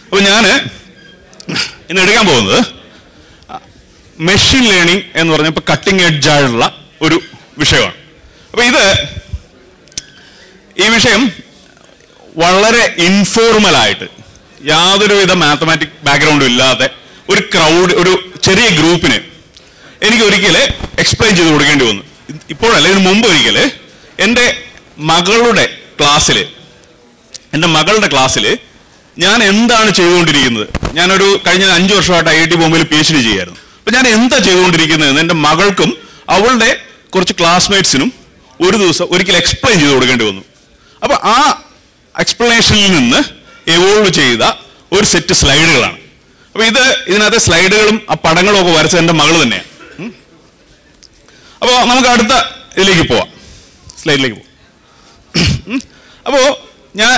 അപ്പൊ ഞാന് ഇന്ന് എടുക്കാൻ പോകുന്നത് മെഷീൻ ലേണിംഗ് എന്ന് പറഞ്ഞ ഇപ്പൊ കട്ടിംഗ് എഡ്ജ് ആയിട്ടുള്ള ഒരു വിഷയമാണ് അപ്പൊ ഇത് ഈ വിഷയം വളരെ ഇൻഫോർമൽ ആയിട്ട് യാതൊരുവിധ മാത്തമാറ്റിക് ബാക്ക്ഗ്രൗണ്ടും ഇല്ലാതെ ഒരു ക്രൗഡ് ഒരു ചെറിയ ഗ്രൂപ്പിന് എനിക്ക് ഒരിക്കല് എക്സ്പ്ലെയിൻ ചെയ്ത് കൊടുക്കേണ്ടി വന്നു ഇത് ഇപ്പോഴല്ല ഇതിന് മുമ്പ് ഒരിക്കല് എൻ്റെ മകളുടെ ക്ലാസ്സിൽ എൻ്റെ മകളുടെ ക്ലാസ്സിൽ ഞാൻ എന്താണ് ചെയ്തുകൊണ്ടിരിക്കുന്നത് ഞാനൊരു കഴിഞ്ഞ അഞ്ച് വർഷമായിട്ട് ഐ ഐ ടി ബോംബെയിൽ പി എച്ച് ഡി ചെയ്യായിരുന്നു അപ്പൊ ഞാൻ എന്താ ചെയ്തുകൊണ്ടിരിക്കുന്നതെന്ന് എൻ്റെ മകൾക്കും അവളുടെ കുറച്ച് ക്ലാസ്മേറ്റ്സിനും ഒരു ദിവസം ഒരിക്കൽ എക്സ്പ്ലെയിൻ ചെയ്ത് കൊടുക്കേണ്ടി വന്നു അപ്പൊ ആ എക്സ്പ്ലനേഷനിൽ നിന്ന് എവോൾവ് ചെയ്ത ഒരു സെറ്റ് സ്ലൈഡുകളാണ് അപ്പൊ ഇത് ഇതിനകത്തെ സ്ലൈഡുകളും ആ പടങ്ങളും ഒക്കെ വരച്ചത് എൻ്റെ മകൾ തന്നെയാണ് ഉം. അപ്പോ നമുക്ക് അടുത്ത ഇതിലേക്ക് പോവാം സ്ലൈഡിലേക്ക് പോവാം ഉം. അപ്പോ ഞാൻ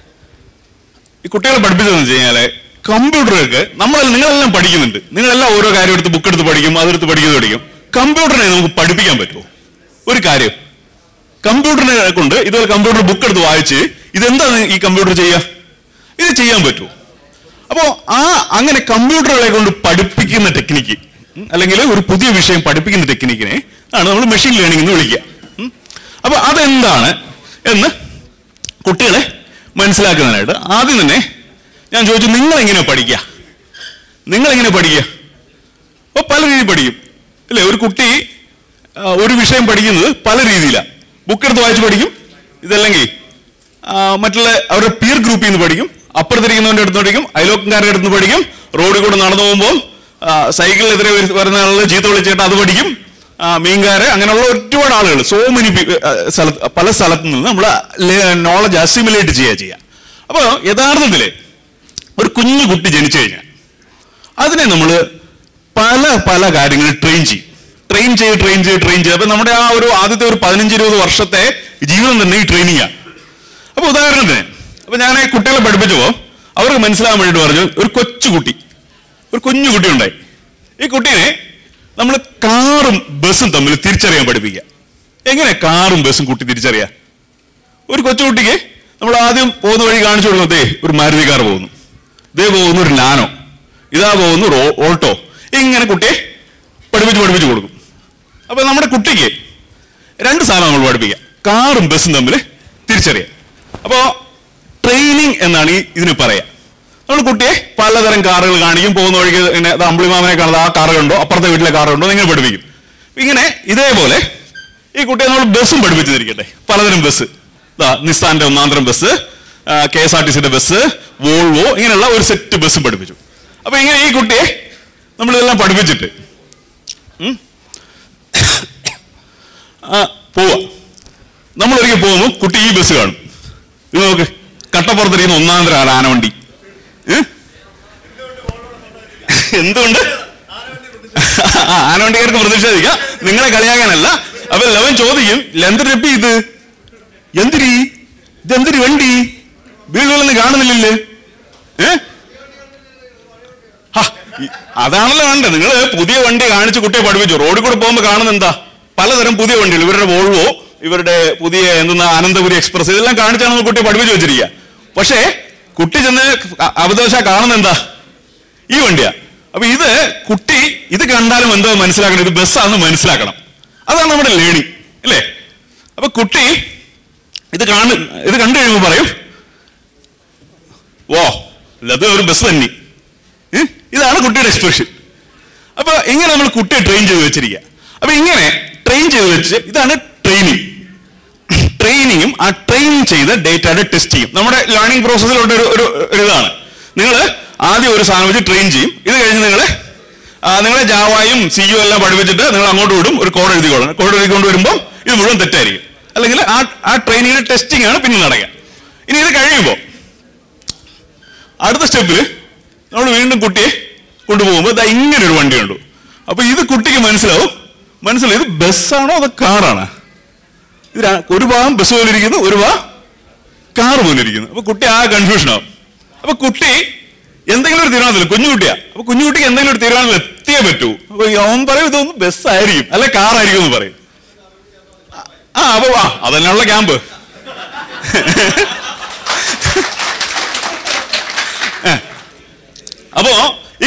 ഈ കുട്ടികളെ പഠിപ്പിച്ചതെന്ന് വെച്ച് കഴിഞ്ഞാല് കമ്പ്യൂട്ടറുകൾക്ക് നമ്മൾ നിങ്ങളെല്ലാം പഠിക്കുന്നുണ്ട് നിങ്ങളെല്ലാം ഓരോ കാര്യം എടുത്ത് ബുക്ക് എടുത്ത് പഠിക്കും അതെടുത്ത് പഠിക്കുന്നത് പഠിക്കും കമ്പ്യൂട്ടറിനെ നമുക്ക് പഠിപ്പിക്കാൻ പറ്റുമോ ഒരു കാര്യം കമ്പ്യൂട്ടറിനെ കൊണ്ട് ഇതുപോലെ കമ്പ്യൂട്ടർ ബുക്ക് എടുത്ത് വായിച്ച് ഇതെന്താണ് ഈ കമ്പ്യൂട്ടർ ചെയ്യുക ഇത് ചെയ്യാൻ പറ്റുമോ അപ്പോ ആ അങ്ങനെ കമ്പ്യൂട്ടറുകളെ കൊണ്ട് പഠിപ്പിക്കുന്ന ടെക്നിക്ക് ഉം, അല്ലെങ്കിൽ ഒരു പുതിയ വിഷയം പഠിപ്പിക്കുന്ന ടെക്നിക്കിനെ ആണ് നമ്മൾ മെഷീൻ ലേണിംഗ് എന്ന് വിളിക്കുക ഉം. അപ്പൊ അതെന്താണ് എന്ന് കുട്ടികളെ മനസ്സിലാക്കുന്നതിനായിട്ട് ആദ്യം തന്നെ ഞാൻ ചോദിച്ചു നിങ്ങൾ എങ്ങനെ പഠിക്കുക നിങ്ങൾ എങ്ങനെ പഠിക്കുക അപ്പൊ പല രീതിയിൽ പഠിക്കും അല്ലേ ഒരു കുട്ടി ആ, ഒരു വിഷയം പഠിക്കുന്നത് പല രീതിയിലാണ് ബുക്ക് എടുത്ത് വായിച്ച് പഠിക്കും ഇതല്ലെങ്കിൽ ആ, മറ്റുള്ള അവരുടെ പിയർ ഗ്രൂപ്പിൽ നിന്ന് പഠിക്കും അപ്പുറത്തിരിക്കുന്നവന്റെ അടുത്ത് പഠിക്കും അയലോക്കക്കാരുടെ അടുത്ത് നിന്ന് പഠിക്കും റോഡിൽ കൂടെ നടന്നു പോകുമ്പോൾ സൈക്കിളിനെതിരെ വരു- വരുന്ന ആളുകൾ ചീത്ത വിളിച്ചിട്ട് അത് പഠിക്കും ആ, മീൻകാര് അങ്ങനെയുള്ള ഒരുപാട് ആളുകൾ സോ മെനി സ്ഥലത്ത് പല സ്ഥലത്തു നിന്ന് നമ്മൾ നോളജ് അസിമുലേറ്റ് ചെയ്യുക ചെയ്യുക അപ്പോൾ യഥാർത്ഥത്തില് ഒരു കുഞ്ഞു കുട്ടി ജനിച്ചു കഴിഞ്ഞാൽ അതിനെ നമ്മൾ പല പല കാര്യങ്ങൾ ട്രെയിൻ ചെയ്യും ട്രെയിൻ ചെയ്ത് ട്രെയിൻ ചെയ്ത് ട്രെയിൻ ചെയ്ത് അപ്പൊ നമ്മുടെ ആ ഒരു ആദ്യത്തെ ഒരു പതിനഞ്ച് ഇരുപത് വർഷത്തെ ജീവിതം തന്നെ ഈ ട്രെയിനിങ്ങാണ് അപ്പൊ ഉദാഹരണത്തിന് അപ്പൊ ഞാൻ ഈ കുട്ടികളെ പഠിപ്പിച്ചപ്പോ അവർക്ക് മനസ്സിലാകാൻ വേണ്ടിയിട്ട് പറഞ്ഞു ഒരു കൊച്ചു കുട്ടി ഒരു കുഞ്ഞു കുട്ടി ഉണ്ടായി ഈ കുട്ടീനെ നമ്മൾ കാറും ബസ്സും തമ്മിൽ തിരിച്ചറിയാൻ പഠിപ്പിക്കുക എങ്ങനെ കാറും ബസ്സും കുട്ടി തിരിച്ചറിയാ ഒരു കൊച്ചുകുട്ടിക്ക് നമ്മൾ ആദ്യം പോകുന്ന വഴി കാണിച്ചു കൊടുക്കുന്നത് ദേ ഒരു മാരുതി കാർ പോകുന്നു ദേ പോകുന്നു ഒരു നാനോ ഇതാ പോകുന്നു ഒരു ഓ- ഓട്ടോ ഇങ്ങനെ കുട്ടിയെ പഠിപ്പിച്ച് പഠിപ്പിച്ച് കൊടുക്കും അപ്പൊ നമ്മുടെ കുട്ടിക്ക് രണ്ട് സാധനം നമ്മൾ പഠിപ്പിക്കാം കാറും ബസ്സും തമ്മിൽ തിരിച്ചറിയാം അപ്പോ ട്രെയിനിങ് എന്നാണ് ഈ ഇതിന് പറയാ നമ്മൾ കുട്ടിയെ പലതരം കാറുകൾ കാണിക്കും പോകുന്ന വഴിക്ക് ഇങ്ങനെ ദാ അമ്പിളിമാമനെ കാണുന്നത് ആ കാറ് കണ്ടോ അപ്പുറത്തെ വീട്ടിലെ കാറ് കണ്ടോ നിങ്ങൾ പഠിപ്പിക്കും ഇങ്ങനെ ഇതേപോലെ ഈ കുട്ടിയെ നമ്മൾ ബസ്സും പഠിപ്പിച്ചു തിരിക്കട്ടെ പലതരം ബസ് ദാ നിസ്സാന്റെ ഒന്നാന്തരം bus K S R T സിന്റെ ബസ് വോൾവോ ഇങ്ങനെയുള്ള ഒരു സെറ്റ് ബസ്സും പഠിപ്പിച്ചു അപ്പൊ ഇങ്ങനെ ഈ കുട്ടിയെ നമ്മളിതെല്ലാം പഠിപ്പിച്ചിട്ട് ഉം, ആ, പോവാ നമ്മൾ ഒരിക്കൽ പോകുമ്പോൾ കുട്ടി ഈ ബസ് കാണും ഇത് നോക്ക് കട്ടപ്പുറത്തിരിക്കുന്ന ഒന്നാന്തരം ആണ് ആനവണ്ടി ഏ? എന്തുകൊണ്ട് ആ, ആനവണ്ടിക്കാർക്ക് പ്രതിഷേധിക്കാം നിങ്ങളെ കളിയാക്കാനല്ല അപ്പൊ ലവൻ ചോദിക്കും എന്തിനപ്പി ഇത് എന്തിരി ഇതെന്തിരി വണ്ടി വീടുകളൊന്നും കാണുന്നില്ലല്ലേ ഏ ഹ, ഈ- അതാണല്ലോ വേണ്ടത് നിങ്ങൾ പുതിയ വണ്ടി കാണിച്ച് കുട്ടിയെ പഠിപ്പിച്ചു റോഡിൽ കൂടെ പോകുമ്പോൾ കാണുന്നത് എന്താ പലതരം പുതിയ വണ്ടികൾ ഇവരുടെ വോൾവോ ഇവരുടെ പുതിയ എന്തെന്നാ അനന്തപുരി എക്സ്പ്രസ് ഇതെല്ലാം കാണിച്ചാണ് നമ്മൾ കുട്ടിയെ പഠിപ്പിച്ചു വെച്ചിരിക്കുക പക്ഷേ കുട്ടി ചെന്ന് അ- അബദ്ധവശ കാണുന്നത് എന്താ ഈ വണ്ടിയാ അപ്പൊ ഇത് കുട്ടി ഇത് കണ്ടാലും എന്തോ മനസ്സിലാക്കണം ഇത് ബസ്സാന്ന് മനസ്സിലാക്കണം അതാണ് നമ്മുടെ ലേണിംഗ് അല്ലേ അപ്പൊ കുട്ടി ഇത് കാണു ഇത് കണ്ടു കഴിയുമ്പോൾ പറയും ഓ അത് ഒരു ബസ് തന്നെ ഏ? ഇതാണ് കുട്ടിയുടെ എക്സ്പ്രഷൻ അപ്പൊ ഇങ്ങനെ നമ്മൾ കുട്ടിയെ ട്രെയിൻ ചെയ്ത് വെച്ചിരിക്കുക അപ്പൊ ഇങ്ങനെ ട്രെയിൻ ചെയ്ത് വെച്ച് ഇതാണ് ട്രെയിനിങ് ട്രെയിനിങ്ങും ആ ട്രെയിൻ ചെയ്ത ഡേറ്റയുടെ ടെസ്റ്റ് ചെയ്യും നമ്മുടെ ലേണിംഗ് പ്രോസസ്സിലുള്ള ഒരു ഒരു ഒരു ഇതാണ് നിങ്ങൾ ആദ്യം ഒരു സാധനം വെച്ച് ട്രെയിൻ ചെയ്യും ഇത് കഴിഞ്ഞ് നിങ്ങൾ നിങ്ങളെ ജാവായും സിയു എല്ലാം പഠിപ്പിച്ചിട്ട് നിങ്ങൾ അങ്ങോട്ട് വിടും ഒരു കോഡ് എഴുതിക്കോളണം കോഡ് എഴുതിക്കൊണ്ട് വരുമ്പോൾ ഇത് മുഴുവൻ തെറ്റായിരിക്കും അല്ലെങ്കിൽ ആ ആ ട്രെയിനിങ്ങിന്റെ ടെസ്റ്റിംഗ് ആണ് പിന്നെ നടക്കുക ഇനി ഇത് കഴിയുമ്പോൾ അടുത്ത സ്റ്റെപ്പിൽ നമ്മൾ വീണ്ടും കുട്ടിയെ കൊണ്ടുപോകുമ്പോൾ ഇതാ ഇങ്ങനെ ഒരു വണ്ടി കണ്ടു അപ്പൊ ഇത് കുട്ടിക്ക് മനസ്സിലാവും മനസ്സിലാവും ഇത് ബസ്സാണോ അതോ കാറാണ് ഇത് ര- ഒരു ഭാഗം ബസ് പോലെ ഇരിക്കുന്നു ഒരു ഭാഗം കാർ പോലെ ഇരിക്കുന്നു അപ്പൊ കുട്ടി ആ കൺഫ്യൂഷൻ ആവും അപ്പൊ കുട്ടി എന്തെങ്കിലും ഒരു തീരുമാനത്തിൽ കുഞ്ഞുകുട്ടിയാ അപ്പൊ കുഞ്ഞുകുട്ടിക്ക് എന്തെങ്കിലും ഒരു തീരുമാനത്തിൽ എത്തിയേ പറ്റൂ അപ്പൊ അവൻ പറയും ഇതൊന്ന് ബസ്സായിരിക്കും അല്ലെ കാറായിരിക്കും എന്ന് പറയും ആ അപ്പൊ വാ അതന്നെയുള്ള ക്യാമ്പ്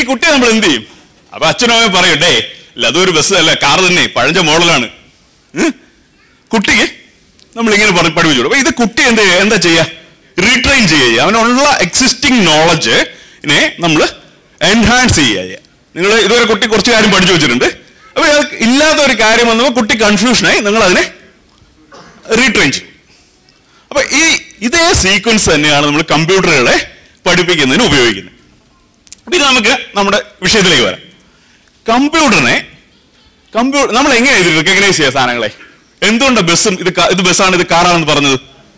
ഈ കുട്ടിയെ നമ്മൾ എന്ത് ചെയ്യും അപ്പൊ അച്ഛനും അമ്മയും പറയും ഡേ ഇല്ല അതൊരു ബസ് അല്ല കാർ തന്നെ പഴഞ്ച മോഡലാണ് ഉം? കുട്ടിക്ക് നമ്മൾ ഇങ്ങനെ പറ- പഠിപ്പിച്ചു കൊടുക്കും. അപ്പൊ ഇത് കുട്ടി എന്ത് ചെയ്യുക എന്താ ചെയ്യുക റീട്രെയിൻ ചെയ്യുക അവനുള്ള എക്സിസ്റ്റിംഗ് നോളജിനെ നമ്മൾ എൻഹാൻസ് ചെയ്യുക നിങ്ങൾ ഇതുവരെ കുട്ടി കുറച്ച് കാര്യം പഠിച്ചു വെച്ചിട്ടുണ്ട് അപ്പൊ അത് ഇല്ലാത്ത ഒരു കാര്യം വന്നപ്പോൾ കുട്ടി കൺഫ്യൂഷനായി നിങ്ങൾ അതിനെ റീട്രെയിൻ ചെയ്യും അപ്പൊ ഈ ഇതേ സീക്വൻസ് തന്നെയാണ് നമ്മൾ കമ്പ്യൂട്ടറുകളെ പഠിപ്പിക്കുന്നതിന് ഉപയോഗിക്കുന്നത് അപ്പൊ ഇത് നമുക്ക് നമ്മുടെ വിഷയത്തിലേക്ക് വരാം കമ്പ്യൂട്ടറിനെ കമ്പ്യൂട്ടർ നമ്മൾ എങ്ങനെ ഇത് റെക്കഗ്നൈസ് ചെയ്യുക സാധനങ്ങളെ എന്തുകൊണ്ടാണ് ബസ്സും ഇത് കാ- ഇത് ബസ്സാണ് ഇത് കാറാണെന്ന് പറഞ്ഞത്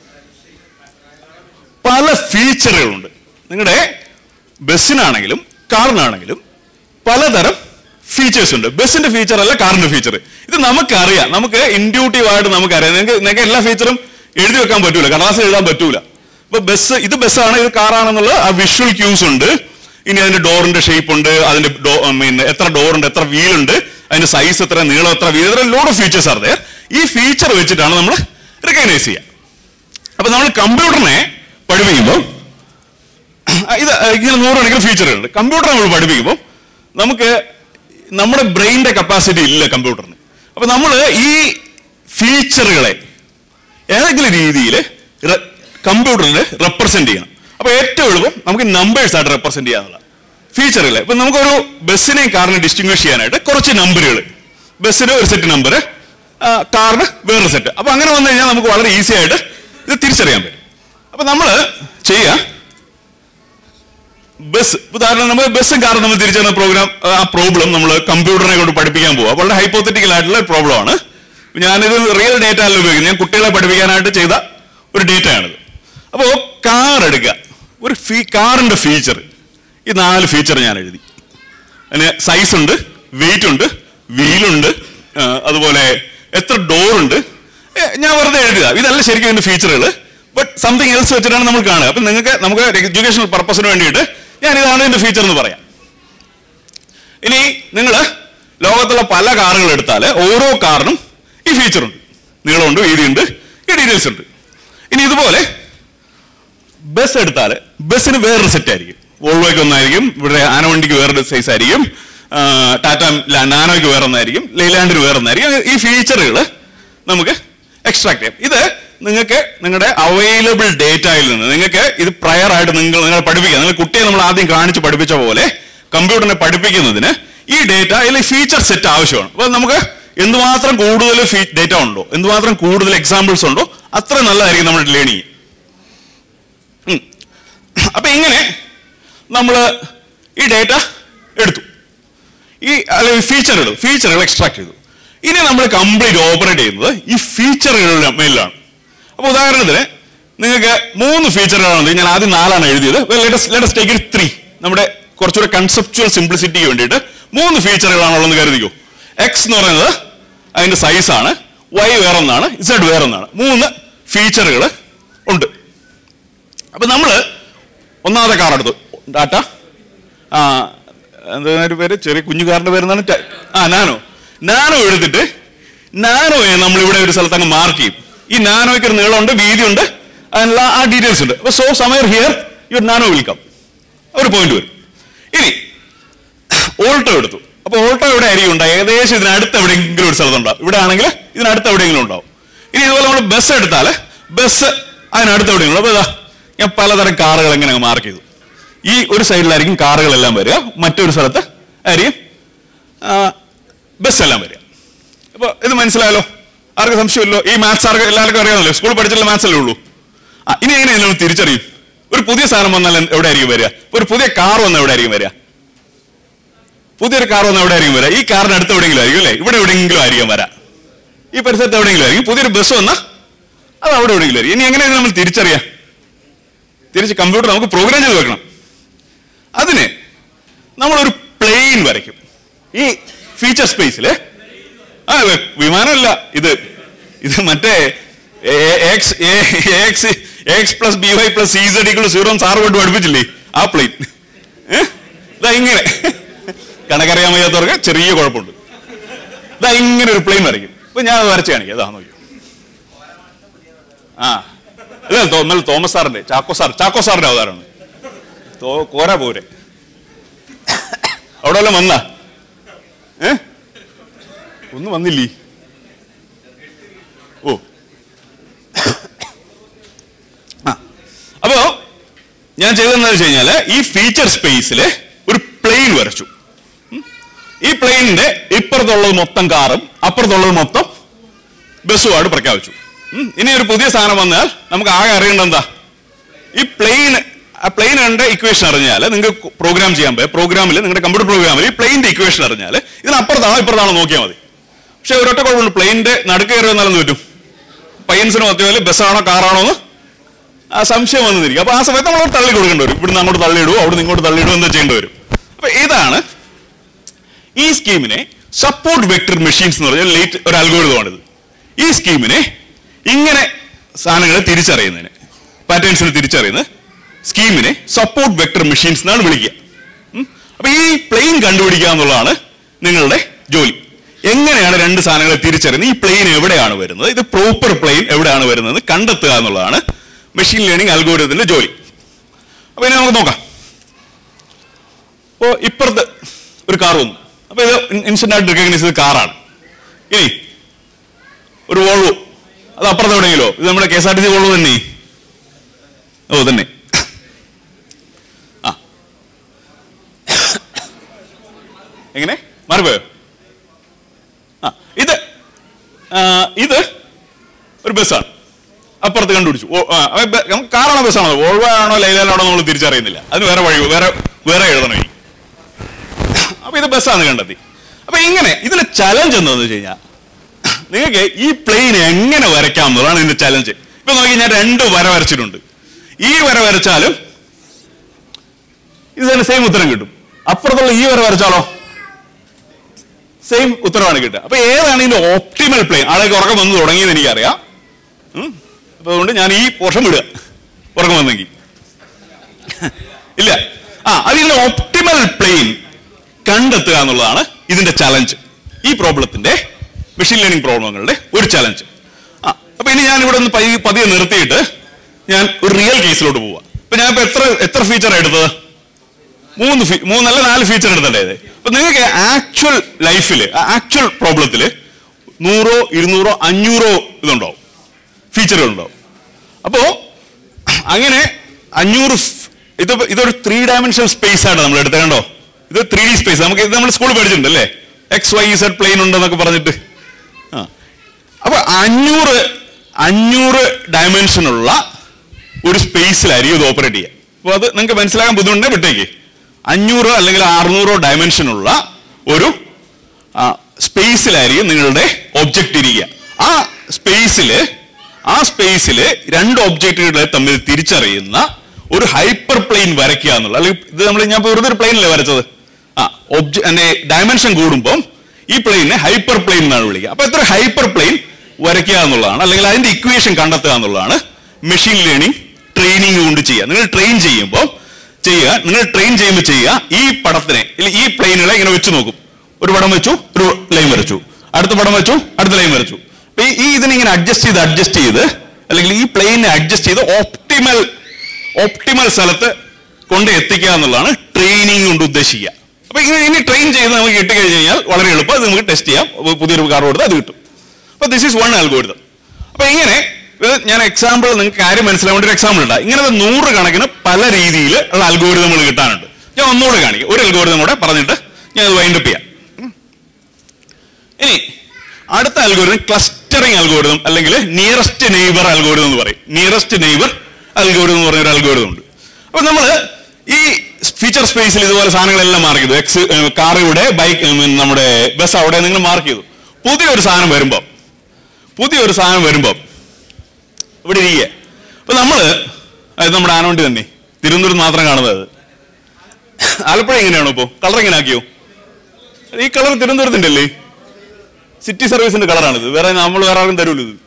പല ഫീച്ചറുകളുണ്ട് നിങ്ങളുടെ ബസ്സിനാണെങ്കിലും കാറിനാണെങ്കിലും പലതരം ഫീച്ചേഴ്സ് ഉണ്ട് ബസ്സിന്റെ ഫീച്ചർ അല്ല കാറിന്റെ ഫീച്ചർ ഇത് നമുക്കറിയാം നമുക്ക് ഇൻഡ്യൂട്ടീവ് ആയിട്ട് നമുക്കറിയാം നിങ്ങൾക്ക് നിങ്ങൾക്ക് എല്ലാ ഫീച്ചറും എഴുതി വെക്കാൻ പറ്റൂല കടലാസിൽ എഴുതാൻ പറ്റൂല ഇപ്പൊ ബസ് ഇത് ബസ്സാണ് ഇത് കാറാണെന്നുള്ള ആ വിഷ്വൽ ക്യൂസ് ഉണ്ട് ഇനി അതിന്റെ ഡോറിന്റെ ഷേപ്പ് ഉണ്ട് അതിന്റെ ഡോ- പിന്നെ എത്ര ഡോറുണ്ട് എത്ര വീലുണ്ട് അതിന്റെ സൈസ് എത്ര നീളം എത്ര വീൽ എത്ര ലോഡ് ഓഫ് ഫീച്ചേഴ്സ് ആണ് there. ഈ ഫീച്ചർ വെച്ചിട്ടാണ് നമ്മൾ റെക്കഗ്നൈസ് ചെയ്യുക അപ്പൊ നമ്മൾ കമ്പ്യൂട്ടറിനെ പഠിപ്പിക്കുമ്പോൾ ഇത് ഇങ്ങനെ നൂറുകണക്കിന് ഫീച്ചറുകളുണ്ട് കമ്പ്യൂട്ടർ നമ്മൾ പഠിപ്പിക്കുമ്പോൾ നമുക്ക് നമ്മുടെ ബ്രെയിനിന്റെ കപ്പാസിറ്റി ഇല്ല കമ്പ്യൂട്ടറിന് അപ്പൊ നമ്മൾ ഈ ഫീച്ചറുകളെ ഏതെങ്കിലും രീതിയിൽ കമ്പ്യൂട്ടറിൽ റെപ്രസെന്റ് ചെയ്യണം അപ്പൊ ഏറ്റവും എളുപ്പം നമുക്ക് നമ്പേഴ്സ് ആയിട്ട് റെപ്രസെന്റ് ചെയ്യാനുള്ള ഫീച്ചറുകൾ ഇപ്പൊ നമുക്കൊരു ബസ്സിനെയും കാറിനെ ഡിസ്റ്റിങ്വിഷ് ചെയ്യാനായിട്ട് കുറച്ച് നമ്പറുകൾ ബസ്സിന് ഒരു സെറ്റ് നമ്പർ കാറിന് വേറൊരു സെറ്റ് അപ്പൊ അങ്ങനെ വന്നു കഴിഞ്ഞാൽ നമുക്ക് വളരെ ഈസി ആയിട്ട് ഇത് തിരിച്ചറിയാൻ പറ്റും അപ്പൊ നമ്മൾ ചെയ്യുക ബസ് ഉദാഹരണം നമ്മൾ ബസ്സും കാറും നമ്മൾ തിരിച്ചറിയുന്ന പ്രോഗ്രാം ആ പ്രോബ്ലം നമ്മൾ കമ്പ്യൂട്ടറിനെ കൊണ്ട് പഠിപ്പിക്കാൻ പോവുക വളരെ ഹൈപ്പോത്തറ്റിക്കൽ ആയിട്ടുള്ള പ്രോബ്ലം ആണ് ഞാനിത് റിയൽ ഡേറ്റ അല്ല ഉപയോഗിക്കുന്നത് ഞാൻ കുട്ടികളെ പഠിപ്പിക്കാനായിട്ട് ചെയ്ത ഒരു ഡേറ്റ ആണിത് അപ്പോൾ കാർ എടുക്കുക ഒരു ഫീ കാറിന്റെ ഫീച്ചർ ഈ നാല് ഫീച്ചർ ഞാൻ എഴുതി അതിന് സൈസ് ഉണ്ട് വെയിറ്റ് ഉണ്ട് വീലുണ്ട് അതുപോലെ എത്ര ഡോർ ഉണ്ട് ഏ, ഞാൻ വെറുതെ എഴുതുക ഇതല്ല ശരിക്കും ഇതിന്റെ ഫീച്ചറുകൾ ബട്ട് സംതിങ് എൽസ് വെച്ചിട്ടാണ് നമ്മൾ കാണുക അപ്പൊ നിങ്ങൾക്ക് നമുക്ക് എഡ്യൂക്കേഷണൽ പർപ്പസിന് വേണ്ടിയിട്ട് ഞാൻ ഇതാണ് ഇതിന്റെ ഫീച്ചർ എന്ന് പറയാം ഇനി നിങ്ങൾ ലോകത്തുള്ള പല കാറുകൾ എടുത്താൽ ഓരോ കാറിനും ഈ ഫീച്ചറുണ്ട് നീളമുണ്ട് വീതിയുണ്ട് ഈ ഡീറ്റെയിൽസ് ഉണ്ട് ഇനി ഇതുപോലെ ബസ് എടുത്താൽ ബസ്സിന് വേറൊരു സെറ്റ് ആയിരിക്കും വോൾവോയ്ക്ക് ഒന്നായിരിക്കും ഇവിടെ ആനവണ്ടിക്ക് വേറൊരു സൈസ് ആയിരിക്കും ആ, ടാറ്റ ലാ- നാനോയ്ക്ക് വേറെ ഒന്നായിരിക്കും ലൈലാൻഡിന് വേറെ ഒന്നായിരിക്കും അങ്ങനെ ഈ ഫീച്ചറുകൾ നമുക്ക് എക്സ്ട്രാക്ട് ചെയ്യാം ഇത് നിങ്ങൾക്ക് നിങ്ങളുടെ അവൈലബിൾ ഡേറ്റയിൽ നിന്ന് നിങ്ങൾക്ക് ഇത് പ്രയർ ആയിട്ട് നിങ്ങൾ നിങ്ങൾ പഠിപ്പിക്കുക നിങ്ങൾ കുട്ടിയെ നമ്മൾ ആദ്യം കാണിച്ച് പഠിപ്പിച്ച പോലെ കമ്പ്യൂട്ടറിനെ പഠിപ്പിക്കുന്നതിന് ഈ ഡേറ്റ അല്ലെങ്കിൽ ഫീച്ചർ സെറ്റ് ആവശ്യമാണ് അപ്പോൾ നമുക്ക് എന്തുമാത്രം കൂടുതൽ ഡേറ്റ ഉണ്ടോ എന്തുമാത്രം കൂടുതൽ എക്സാമ്പിൾസ് ഉണ്ടോ അത്ര നല്ലതായിരിക്കും നമ്മുടെ ലേണിംഗ് ഉം. അപ്പൊ ഇങ്ങനെ നമ്മൾ ഈ ഡേറ്റ എടുത്തു ഈ അല്ലെങ്കിൽ ഫീച്ചറുകൾ ഫീച്ചറുകൾ എക്സ്ട്രാക്ട് ചെയ്തു ഇനി നമ്മൾ കംപ്ലീറ്റ് ഓപ്പറേറ്റ് ചെയ്യുന്നത് ഈ ഫീച്ചറുകളുടെ മേലിലാണ് അപ്പൊ ഉദാഹരണത്തിന് നിങ്ങൾക്ക് മൂന്ന് ഫീച്ചറുകളാണ് ഞാൻ ആദ്യം നാലാണ് എഴുതിയത് ലെറ്റസ് ടേക്ക് ഇറ്റ് ത്രീ നമ്മുടെ കുറച്ചുകൂടെ കൺസെപ്ച്വൽ സിംപ്ലിസിറ്റിക്ക് വേണ്ടിയിട്ട് മൂന്ന് ഫീച്ചറുകളാണുള്ളതെന്ന് കരുതിക്കോ എക്സ് എന്ന് പറയുന്നത് അതിന്റെ സൈസാണ് വൈ വേറൊന്നാണ് ഇസഡ് വേറൊന്നാണ് മൂന്ന് ഫീച്ചറുകൾ ഉണ്ട് അപ്പൊ നമ്മള് ഒന്നാമത്തെ കാർ എടുത്തു ടാറ്റ ആ എന്താ ഒരു പേര് ചെറിയ കുഞ്ഞു കാറിന്റെ പേരെന്താണ് ട- ആ നാനോ നാനോ എടുത്തിട്ട് നാനോയെ നമ്മൾ ഇവിടെ ഒരു സ്ഥലത്ത് അങ്ങ് മാർക്ക് ചെയ്യും ഈ നാനോയ്ക്ക് ഒരു നീളമുണ്ട് വീതിയുണ്ട് അതിനുള്ള ആ ഡീറ്റെയിൽസ് ഉണ്ട് അപ്പൊ സോ സമയർ ഹിയർ യുവർ നാനോ വിൽക്കാം ഒരു പോയിന്റ് വരും ഇനി ഓൾട്ടോ എടുത്തു അപ്പൊ ഓൾട്ടോ എവിടെ ആയിരിക്കും ഉണ്ടാവും ഏകദേശം ഇതിനടുത്ത് എവിടെയെങ്കിലും ഒരു സ്ഥലത്തുണ്ടാവും ഇവിടെ ആണെങ്കിൽ ഇതിനടുത്ത് എവിടെയെങ്കിലും ഉണ്ടാവും ഇനി ഇതുപോലെ നമ്മൾ ബസ് എടുത്താൽ ബസ് അതിനടുത്ത് എവിടെയെങ്കിലും അപ്പൊ ഇതാ ഞാൻ പലതരം കാറുകൾ എങ്ങനെ മാർക്ക് ചെയ്തു ഈ ഒരു സൈഡിലായിരിക്കും കാറുകളെല്ലാം വരിക മറ്റൊരു സ്ഥലത്ത് ആയിരിക്കും ബസ് എല്ലാം വരിക അപ്പൊ ഇത് മനസ്സിലായല്ലോ ആർക്ക് സംശയമില്ലോ ഈ മാത്സ് ആർക്ക് എല്ലാവർക്കും അറിയാമല്ലോ സ്കൂളിൽ പഠിച്ചിട്ടുള്ള മാത്സ് അല്ലേ ഉള്ളൂ ആ, ഇനി എങ്ങനെ നമ്മൾ തിരിച്ചറിയും ഒരു പുതിയ സാധനം വന്നാൽ എന്ത്- എവിടെ ആയിരിക്കും വരിക ഒരു പുതിയ കാർ വന്നാൽ എവിടെ ആയിരിക്കും വരിക പുതിയൊരു കാർ വന്നാൽ എവിടെ ആയിരിക്കും വരിക ഈ കാറിന് അടുത്ത് എവിടെയെങ്കിലും ആയിരിക്കും അല്ലേ ഇവിടെ എവിടെയെങ്കിലും ആയിരിക്കും വരാം ഈ പരിസരത്ത് എവിടെയെങ്കിലും ആയിരിക്കും പുതിയൊരു ബസ് വന്നാൽ അത് അവിടെ എവിടെയെങ്കിലും ആയിരിക്കും ഇനി എങ്ങനെയാണ് നമ്മൾ തിരിച്ചറിയാം തിരിച്ച് കമ്പ്യൂട്ടർ നമുക്ക് പ്രോഗ്രാം ചെയ്ത് വെക്കണം അതിന് നമ്മളൊരു പ്ലെയിൻ വരയ്ക്കും ഈ ഫീച്ചർ സ്പേസിൽ ആ വെ- വിമാനമല്ല ഇത് ഇത് മറ്റേ X X X plus B Y plus C Z equal zero sir കൊണ്ട് പഠിപ്പിച്ചില്ലേ ആ പ്ലെയിൻ ഇതാ ഇങ്ങനെ കണക്കറിയാൻ വയ്യാത്തവർക്ക് ചെറിയ കുഴപ്പമുണ്ട് ഇതാ ഇങ്ങനെ ഒരു പ്ലെയിൻ വരയ്ക്കും ഇപ്പൊ ഞാൻ അത് വരച്ച് കാണിക്കാം അതാ നോക്കി ആ അല്ല തോ- ഇന്നലെ തോമസ് സാറിന്റെ ചാക്കോ സാർ ചാക്കോ സാറിന്റെ അവതാരമാണ് തോ കോര പോരെ അവിടെ വല്ലതും വന്നാ ഏ ഒന്നും വന്നില്ലേ ഓ ആ അപ്പോ ഞാൻ ചെയ്തതെന്ന് വെച്ച് കഴിഞ്ഞാല് ഈ ഫീച്ചർ സ്പേസിൽ ഒരു പ്ലെയിൻ വരച്ചു ഉം. ഈ പ്ലെയിനിന്റെ ഇപ്പുറത്തുള്ളത് മൊത്തം കാറും അപ്പുറത്തുള്ളത് മൊത്തം ബസ്സുമായിട്ട് പ്രഖ്യാപിച്ചു ഉം. ഇനി ഒരു പുതിയ സാധനം വന്നാൽ നമുക്ക് ആകെ അറിയേണ്ടത് എന്താ ഈ പ്ലെയിൻ ആ പ്ലെയിനിന്റെ ഇക്വേഷൻ അറിഞ്ഞാൽ നിങ്ങൾക്ക് പ്രോഗ്രാം ചെയ്യാൻ പറ്റും പ്രോഗ്രാമിൽ നിങ്ങളുടെ കമ്പ്യൂട്ടർ പ്രോഗ്രാമിൽ ഈ പ്ലെയിന്റെ ഇക്വേഷൻ അറിഞ്ഞാൽ ഇതിനപ്പുറത്താണോ ഇപ്പുറത്താണോ നോക്കിയാൽ മതി പക്ഷെ ഒരൊറ്റ കുഴപ്പമുണ്ട് പ്ലെയിന്റെ നടുക്ക് കയറി വന്നാലെന്ന് പറ്റും പയ്യൻസിന് മധ്യത്തിൽ ബസ്സാണോ കാറാണോ എന്ന് ആ സംശയം വന്നിരിക്കും അപ്പൊ ആ സമയത്ത് നമ്മൾ തള്ളി കൊടുക്കേണ്ടി വരും ഇവിടുന്ന് അങ്ങോട്ട് തള്ളിയിടുവോ അവിടുന്ന് ഇങ്ങോട്ട് തള്ളിയിടുവോ എന്താ ചെയ്യേണ്ടി വരും അപ്പൊ ഇതാണ് ഈ സ്കീമിനെ സപ്പോർട്ട് വെക്ടർ മെഷീൻസ് എന്ന് പറഞ്ഞാൽ ലേറ്റ് ഒരു അൽഗോരിതമാണിത് ഈ സ്കീമിനെ ഇങ്ങനെ സാധനങ്ങളെ തിരിച്ചറിയുന്നതിന് പാറ്റേൺസിനെ തിരിച്ചറിയുന്ന സ്കീമിനെ സപ്പോർട്ട് വെക്ടർ മെഷീൻസ് എന്നാണ് വിളിക്കുക ഉം. അപ്പൊ ഈ പ്ലെയിൻ കണ്ടുപിടിക്കുക എന്നുള്ളതാണ് നിങ്ങളുടെ ജോലി എങ്ങനെയാണ് രണ്ട് സാധനങ്ങളെ തിരിച്ചറിയുന്നത് ഈ പ്ലെയിൻ എവിടെയാണ് വരുന്നത് ഇത് പ്രോപ്പർ പ്ലെയിൻ എവിടെയാണ് വരുന്നത് കണ്ടെത്തുക എന്നുള്ളതാണ് മെഷീൻ ലേണിംഗ് അൽഗോരിതത്തിന്റെ ജോലി അപ്പൊ ഇനി നമുക്ക് നോക്കാം അപ്പോ ഇപ്പുറത്ത് ഒരു കാർ വന്നു അപ്പൊ ഇത് ഇൻസ്റ്റന്റ് ആയിട്ട് റിക്കഗ്നൈസ് ചെയ്ത കാറാണ് ഇനി ഒരു വോൾവോ അത് അപ്പുറത്ത് എവിടെയെങ്കിലോ ഇത് നമ്മുടെ K S R T C Volvo തന്നെ ഓ തന്നെ ആ എങ്ങനെ മാറിപ്പോയോ ആ ഇത് ആ, ഇത് ഒരു ബസ്സാണ് അപ്പുറത്ത് കണ്ടുപിടിച്ചു ഓ, ആ, അപ്പൊ ബ- നമുക്ക് കാറാണോ ബസ്സാണോ വോൾവോ ആണോ ലൈലാണോ നമ്മൾ തിരിച്ചറിയുന്നില്ല അതിന് വേറെ വഴി വേറെ വേറെ എഴുതണം ഇനി അപ്പൊ ഇത് ബസ്സാണ് കണ്ടെത്തി അപ്പൊ ഇങ്ങനെ ഇതിന്റെ ചലഞ്ച് എന്താന്ന് വെച്ച് കഴിഞ്ഞാൽ നിങ്ങൾക്ക് ഈ പ്ലെയിൻ എങ്ങനെ വരയ്ക്കാം എന്നുള്ളതാണ് ഇതിന്റെ ചലഞ്ച് ഇപ്പൊ നോക്കി ഞാൻ രണ്ട് വര വരച്ചിട്ടുണ്ട് ഈ വര വരച്ചാലും ഇത് തന്നെ സെയിം ഉത്തരം കിട്ടും അപ്പുറത്തുള്ള ഈ വര വരച്ചാലോ സെയിം ഉത്തരവാണ് കിട്ടുക അപ്പൊ ഏതാണ് ഇതിന്റെ ഓപ്റ്റിമൽ പ്ലെയിൻ ആളേക്ക് ഉറക്കം വന്ന് തുടങ്ങിയെന്ന് എനിക്കറിയാം ഉം. അപ്പൊ അതുകൊണ്ട് ഞാൻ ഈ പോർഷൻ വിടുക ഉറക്കം വന്നെങ്കിൽ ഇല്ല ആ അതിന്റെ ഓപ്റ്റിമൽ പ്ലെയിൻ കണ്ടെത്തുക എന്നുള്ളതാണ് ഇതിന്റെ ചലഞ്ച് ഈ പ്രോബ്ലത്തിന്റെ മെഷീൻ ലേണിംഗ് പ്രോബ്ലങ്ങളുടെ ഒരു ചലഞ്ച് ആ അപ്പൊ ഇനി ഞാൻ ഇവിടെ ഒന്ന് പയ്യെ പതിയെ നിർത്തിയിട്ട് ഞാൻ ഒരു റിയൽ കേസിലോട്ട് പോവാം അപ്പൊ ഞാൻ ഇപ്പൊ എത്ര എത്ര ഫീച്ചർ എടുത്തത് മൂന്ന് ഫീ മൂന്നല്ല നാല് ഫീച്ചർ എടുത്തത് അപ്പൊ നിങ്ങൾക്ക് ആക്ച്വൽ ലൈഫിൽ ആക്ച്വൽ പ്രോബ്ലത്തില് നൂറോ ഇരുന്നൂറോ അഞ്ഞൂറോ ഇതുണ്ടാവും ഫീച്ചറുകൾ ഉണ്ടാവും അപ്പോ അങ്ങനെ അഞ്ഞൂറ് ഫ്- ഇത് ഇതൊരു ത്രീ ഡയമെൻഷണൽ സ്പേസ് ആണ് നമ്മൾ എടുത്തത് കണ്ടോ ഇത് ത്രീ ഡി സ്പേസ് നമുക്ക് ഇത് നമ്മൾ സ്കൂളിൽ പഠിച്ചിട്ടുണ്ട് അല്ലേ എക്സ് വൈ സെഡ് പ്ലെയിൻ ഉണ്ടെന്നൊക്കെ പറഞ്ഞിട്ട് ആ അപ്പൊ അഞ്ഞൂറ് അഞ്ഞൂറ് ഡയമെൻഷനുള്ള ഒരു സ്പേസിലായിരിക്കും ഇത് ഓപ്പറേറ്റ് ചെയ്യുക അപ്പോൾ അത് നിങ്ങൾക്ക് മനസ്സിലാക്കാൻ ബുദ്ധിമുട്ടുണ്ടെങ്കിൽ വിട്ടേക്ക് അഞ്ഞൂറ് അല്ലെങ്കിൽ അറുന്നൂറോ ഡയമെൻഷനുള്ള ഒരു സ്പേസിലായിരിക്കും നിങ്ങളുടെ ഒബ്ജക്റ്റ് ഇരിക്കുക ആ സ്പേസിൽ ആ സ്പേസിൽ രണ്ട് ഒബ്ജക്റ്റുകളെ തമ്മിൽ തിരിച്ചറിയുന്ന ഒരു ഹൈപ്പർ പ്ലെയിൻ വരയ്ക്കുക എന്നുള്ള അല്ലെങ്കിൽ ഇത് നമ്മൾ ഞാൻ ഇപ്പൊ വെറുതെ ഒരു പ്ലെയിനല്ലേ വരച്ചത് ആ ഒബ്ജ ഡയമെൻഷൻ കൂടുമ്പോൾ ഈ പ്ലെയിനെ ഹൈപ്പർ പ്ലെയിൻ എന്നാണ് വിളിക്കുക അപ്പൊ എത്ര ഹൈപ്പർ പ്ലെയിൻ വരയ്ക്കുക എന്നുള്ളതാണ് അല്ലെങ്കിൽ അതിന്റെ ഇക്വേഷൻ കണ്ടെത്തുക എന്നുള്ളതാണ് മെഷീൻ ലേണിംഗ് ട്രെയിനിങ് കൊണ്ട് ചെയ്യുക നിങ്ങൾ ട്രെയിൻ ചെയ്യുമ്പോൾ ചെയ്യുക നിങ്ങൾ ട്രെയിൻ ചെയ്യുമ്പോൾ ചെയ്യുക ഈ പടത്തിനെ ഇല്ല, ഈ പ്ലെയിനുകളെ ഇങ്ങനെ വെച്ച് നോക്കും ഒരു പടം വെച്ചു ഒരു ലൈൻ വരച്ചു അടുത്ത പടം വെച്ചു അടുത്ത ലൈൻ വരച്ചു അപ്പൊ ഈ- ഈ ഇതിനെ ഇങ്ങനെ അഡ്ജസ്റ്റ് ചെയ്ത് അഡ്ജസ്റ്റ് ചെയ്ത് അല്ലെങ്കിൽ ഈ പ്ലെയിനെ അഡ്ജസ്റ്റ് ചെയ്ത് ഓപ്റ്റിമൽ ഓപ്റ്റിമൽ സ്ഥലത്ത് കൊണ്ട് എത്തിക്കുക എന്നുള്ളതാണ് ട്രെയിനിങ് കൊണ്ട് ഉദ്ദേശിക്കുക അപ്പൊ ഇങ്ങനെ ഇനി ട്രെയിൻ ചെയ്ത് നമുക്ക് കിട്ടിക്കഴിഞ്ഞ് കഴിഞ്ഞാൽ വളരെ എളുപ്പം അത് നമുക്ക് ടെസ്റ്റ് ചെയ്യാം അപ്പൊ പുതിയൊരു കാർ കൊടുത്ത് അത് കിട്ടും അപ്പൊ ദിസ് ഈസ് വൺ അൽഗോരിതം അപ്പൊ ഇങ്ങനെ ഇത് ഞാൻ എക്സാമ്പിൾ നിങ്ങൾക്ക് കാര്യം മനസ്സിലാവേണ്ട ഒരു എക്സാമ്പിൾ ഉണ്ട് ഇങ്ങനത്തെ നൂറ് കണക്കിന് പല രീതിയിൽ ഉള്ള അൽഗോരിതങ്ങൾ കിട്ടാനുണ്ട് ഞാൻ ഒന്നുകൂടെ കാണിക്കാം ഒരു അൽഗോരിതം കൂടെ പറഞ്ഞിട്ട് ഞാൻ അത് വൈൻഡപ്പ് ചെയ്യാം ഉം. ഇനി അടുത്ത അൽഗോരിതം ക്ലസ്റ്ററിംഗ് അൽഗോരിതം അല്ലെങ്കിൽ നിയറസ്റ്റ് നെയ്ബർ അൽഗോരിതം എന്ന് പറയും നിയറസ്റ്റ് നെയ്ബർ അൽഗോരിതം എന്ന് പറഞ്ഞ ഒരു അൽഗോരിതം ഉണ്ട് അപ്പൊ നമ്മൾ ഈ ഫീച്ചർ സ്പേസിൽ ഇതുപോലെ സാധനങ്ങളെല്ലാം മാർക്ക് ചെയ്തു എക്സ് കാർ ഇവിടെ ബൈക്ക് നമ്മുടെ ബസ് അവിടെ നിങ്ങൾ മാർക്ക് ചെയ്തു പുതിയൊരു സാധനം വരുമ്പോൾ പുതിയൊരു സാധനം വരുമ്പോൾ ഇവിടെ ഇരിക്കുക അപ്പൊ നമ്മള് അത് നമ്മുടെ ആനവണ്ടി തന്നെ തിരുവനന്തപുരത്ത് മാത്രം കാണുന്നത് അത് ആലപ്പുഴ എങ്ങനെയാണോ ഇപ്പോ കളർ എങ്ങനെ ആക്കിയോ ഈ കളർ തിരുവനന്തപുരത്തിന്റെ അല്ലേ സിറ്റി സർവീസിന്റെ കളറാണിത് വേറെ നമ്മൾ വേറെ ആർക്കും തരൂല ഇത്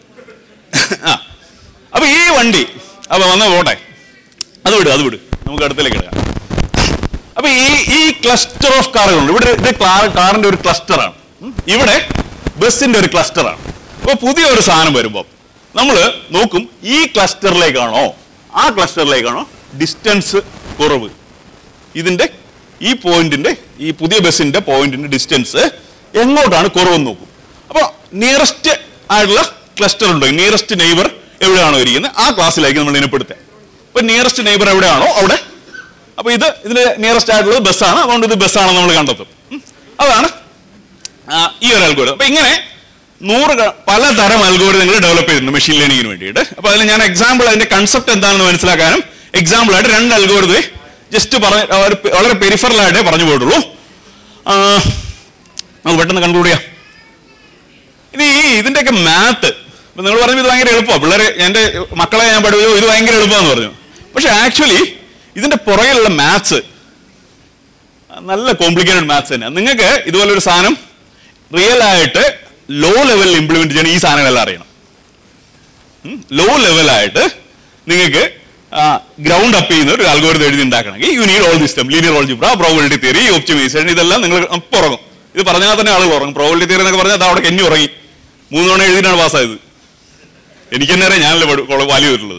ആ അപ്പൊ ഈ വണ്ടി അപ്പൊ വന്ന പോട്ടെ അത് വിട് അത് വിട് നമുക്ക് അടുത്തേക്ക് എടുക്കാം അപ്പൊ ഈ ഈ ക്ലസ്റ്റർ ഓഫ് കാറുകളുണ്ട് ഇവിടെ ഇത് കാർ- കാറിന്റെ ഒരു ക്ലസ്റ്ററാണ് ഇവിടെ ബസ്സിന്റെ ഒരു ക്ലസ്റ്ററാണ് അപ്പൊ പുതിയ ഒരു സാധനം വരുമ്പോൾ നമ്മൾ നോക്കും ഈ ക്ലസ്റ്ററിലേക്കാണോ ആ ക്ലസ്റ്ററിലേക്കാണോ ഡിസ്റ്റൻസ് കുറവ് ഇതിന്റെ ഈ പോയിന്റിന്റെ ഈ പുതിയ ബസ്സിന്റെ പോയിന്റിന്റെ ഡിസ്റ്റൻസ് എങ്ങോട്ടാണ് കുറവെന്ന് നോക്കും അപ്പോൾ നിയറസ്റ്റ് ആയിട്ടുള്ള ക്ലസ്റ്റർ ഉണ്ടോ നിയറസ്റ്റ് നെയ്ബർ എവിടെയാണോ ഇരിക്കുന്നത് ആ ക്ലാസ്സിലേക്ക് നമ്മൾ ഇനപ്പെടുത്തുക അപ്പൊ നിയറസ്റ്റ് നെയ്ബർ എവിടെയാണോ അവിടെ അപ്പൊ ഇത് ഇതിന് നിയറസ്റ്റ് ആയിട്ടുള്ളത് ബസ്സാണ് അതുകൊണ്ട് ഇത് ബസ്സാണെന്ന് നമ്മൾ കണ്ടെത്തും ഉം. അതാണ് ആ, ഈ ഒരു അൽഗോരിതം അപ്പൊ ഇങ്ങനെ നൂറ് ക- പലതരം അൽഗോരിതങ്ങൾ ഡെവലപ്പ് ചെയ്തിട്ടുണ്ട് മെഷീൻ ലേണിംഗിന് വേണ്ടിയിട്ട് അപ്പൊ അതിൽ ഞാൻ എക്സാമ്പിൾ അതിന്റെ കൺസെപ്റ്റ് എന്താണെന്ന് മനസ്സിലാക്കാനും എക്സാമ്പിൾ ആയിട്ട് രണ്ട് അൽഗോരിതം ജസ്റ്റ് പറഞ്ഞ ഒരു പെ- വളരെ പെരിഫറൽ ആയിട്ടേ പറഞ്ഞു പോയിട്ടുള്ളൂ ആ, നമുക്ക് പെട്ടെന്ന് കൺക്ലൂഡ് ചെയ്യാം ഇനി ഈ ഇതിന്റെയൊക്കെ മാത്ത് ഇപ്പൊ നിങ്ങൾ പറഞ്ഞു ഇത് ഭയങ്കര എളുപ്പമാണ് പിള്ളേരെ എന്റെ മക്കളെ ഞാൻ പഠിപ്പിച്ചു ഇത് ഭയങ്കര എളുപ്പമാന്ന് പറഞ്ഞു പക്ഷെ ആക്ച്വലി ഇതിന്റെ പുറകിലുള്ള മാത്സ് നല്ല കോംപ്ലിക്കേറ്റഡ് മാത്സ് തന്നെയാണ് നിങ്ങൾക്ക് ഇതുപോലെ ഒരു സാധനം റിയൽ ആയിട്ട് ലോ ലെവലിൽ ഇംപ്ലിമെന്റ് ചെയ്യണം ഈ സാധനങ്ങളെല്ലാം അറിയണം ലോ ലെവലായിട്ട് നിങ്ങൾക്ക് ഗ്രൗണ്ട് അപ്പ് ചെയ്യുന്ന ഒരു അൽഗോരിതം എഴുതി ഉണ്ടാക്കണമെങ്കിൽ you need all system linear algebra probability theory optimisation ഇതെല്ലാം നിങ്ങൾ അപ്പോൾ ഉറങ്ങും ഇത് പറഞ്ഞാൽ തന്നെ ആളുകൾ ഉറങ്ങും പ്രോബിലിറ്റി തിയറി എന്നൊക്കെ പറഞ്ഞാൽ അത് അവിടെ കെഞ്ഞു ഉറങ്ങി മൂന്ന് തവണ എഴുതിയിട്ടാണ് പാസ്സായത് എനിക്ക് തന്നെ അറിയാം ഞാനല്ലേ പഠി- വാല്യൂ വരുള്ളത്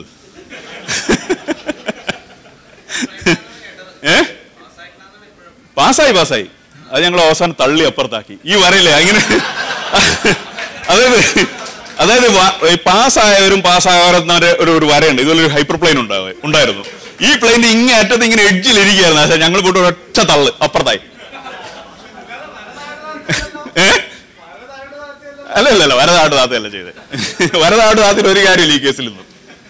ഏ പാസ്സായി പാസ്സായി അത് ഞങ്ങൾ അവസാനം തള്ളി അപ്പുറത്താക്കി ഈ വരയില്ലേ അങ്ങനെ അതായത് അതായത് വ- ഈ പാസ്സായവരും പാസ്സായവരും ഒരു ഒരു വരയുണ്ട് ഇതുപോലെ ഒരു ഹൈപ്പർ പ്ലെയിൻ ഉണ്ടാവ ഉണ്ടായിരുന്നു ഈ പ്ലെയിന്റെ ഇങ്ങനെ അറ്റത്ത് ഇങ്ങനെ എഡ്ജിൽ ഇരിക്കുകയായിരുന്നു പക്ഷേ ഞങ്ങൾ പോയിട്ട് ഒറ്റ തള്ള് അപ്പുറത്തായി ഏ അല്ല അല്ല അല്ല വരതാട്ട് താത്തയല്ല ചെയ്തത് വരതാട്ട് താത്തിൽ ഒരു കാര്യമില്ല ഈ കേസിൽ നിന്നും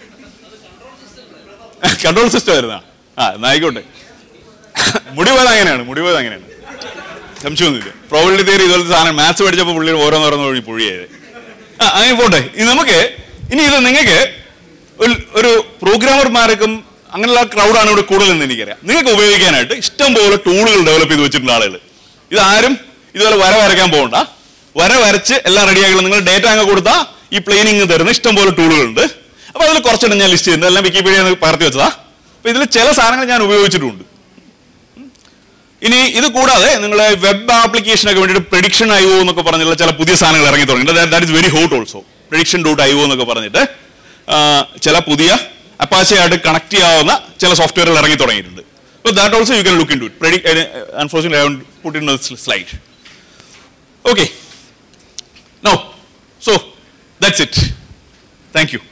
കൺട്രോൾ സിസ്റ്റം ആയിരുന്നാ ആ എന്നാ ആയിക്കോട്ടെ മുടി പോയത് അങ്ങനെയാണ് മുടി പോയത് അങ്ങനെയാണ് സംശയമൊന്നുമില്ല പ്രോബിലിറ്റി തിയറി ഇതുപോലത്തെ സാധനം മാത്സ് പഠിച്ചപ്പോൾ പുള്ളി ഓരോന്നോരോന്ന് വഴി പുഴിയായത് ആ അങ്ങനെ പോട്ടെ ഇനി നമുക്ക് ഇനി ഇത് നിങ്ങൾക്ക് ഒരു- ഒരു പ്രോഗ്രാമർമാർക്കും അങ്ങനെയുള്ള ക്രൗഡാണ് ഇവിടെ കൂടുതലെന്ന് എനിക്കറിയാം നിങ്ങൾക്ക് ഉപയോഗിക്കാനായിട്ട് ഇഷ്ടം പോലെ ടൂളുകൾ ഡെവലപ്പ് ചെയ്ത് വെച്ചിട്ടുണ്ട് ആളുകൾ ഇതാരും ഇതുപോലെ വര വരയ്ക്കാൻ പോകണ്ട വര വരച്ച് എല്ലാം റെഡിയാക്കണം നിങ്ങൾ ഡേറ്റ അങ്ങ് കൊടുത്താൽ ഈ പ്ലെയിനിങ് തരുന്ന ഇഷ്ടം പോലെ ടൂളുകളുണ്ട് അപ്പൊ അതിൽ കുറച്ചെണ്ണം ഞാൻ ലിസ്റ്റ് ചെയ്യുന്നത് എല്ലാം വിക്കിപീഡിയ പകർത്തി വെച്ചതാ അപ്പൊ ഇതിൽ ചില സാധനങ്ങൾ ഞാൻ ഉപയോഗിച്ചിട്ടുണ്ട് ഇനി ഇത് കൂടാതെ നിങ്ങൾ വെബ് ആപ്ലിക്കേഷനൊക്കെ വേണ്ടിയിട്ട് പ്രഡിക്ഷൻ ഐ ഒ എന്നൊക്കെ പറഞ്ഞുള്ള ചില പുതിയ സാധനങ്ങൾ ഇറങ്ങി തുടങ്ങിയിട്ടുണ്ട് that is very hot also prediction dot I O എന്നൊക്കെ പറഞ്ഞിട്ട് ആ, ചില പുതിയ അപ്പാച്ചയായിട്ട് കണക്ട് ചെയ്യാവുന്ന ചില സോഫ്റ്റ്വെയറുകൾ ഇറങ്ങി തുടങ്ങിയിട്ടുണ്ട് അപ്പോൾ that also you can look into it unfortunate I put in slide okay no so that's it thank you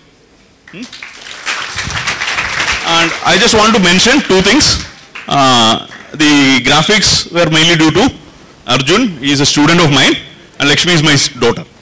And I just want to mention two things. Uh, the graphics were mainly due to Arjun, he is a student of mine, and Lakshmi is my s- daughter.